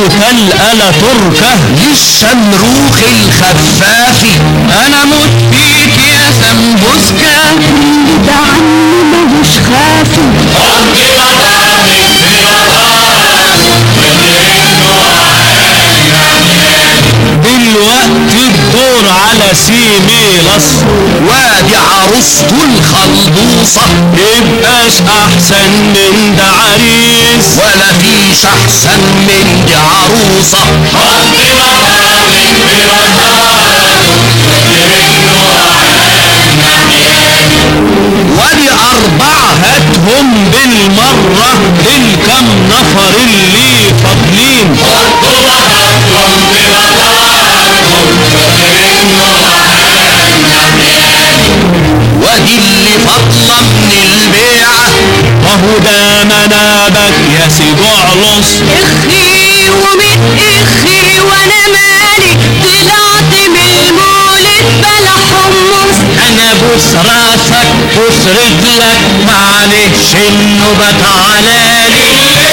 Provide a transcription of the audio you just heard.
تركة الألا تركة للشمروخ الخفاف أنا مت فيك يا سمبوسكة ده عني ملوش خافي دلوقتي الدور على سيميلس وادي عروسته الخلبوصة يبقاش أحسن من ده عريس ولا فيش احسن من دي عروسة وادي أربعة هاتهم بالمرة للكم نفر اللي فاضلين وادي اللي فاضلة من البيعة وهو ده منابك يا سي جعلص اخي ومن اخي وانا مالي طلعت من المولد بلا حمص انا بوس راسك بوس رجلك معلش النوبة تعالالي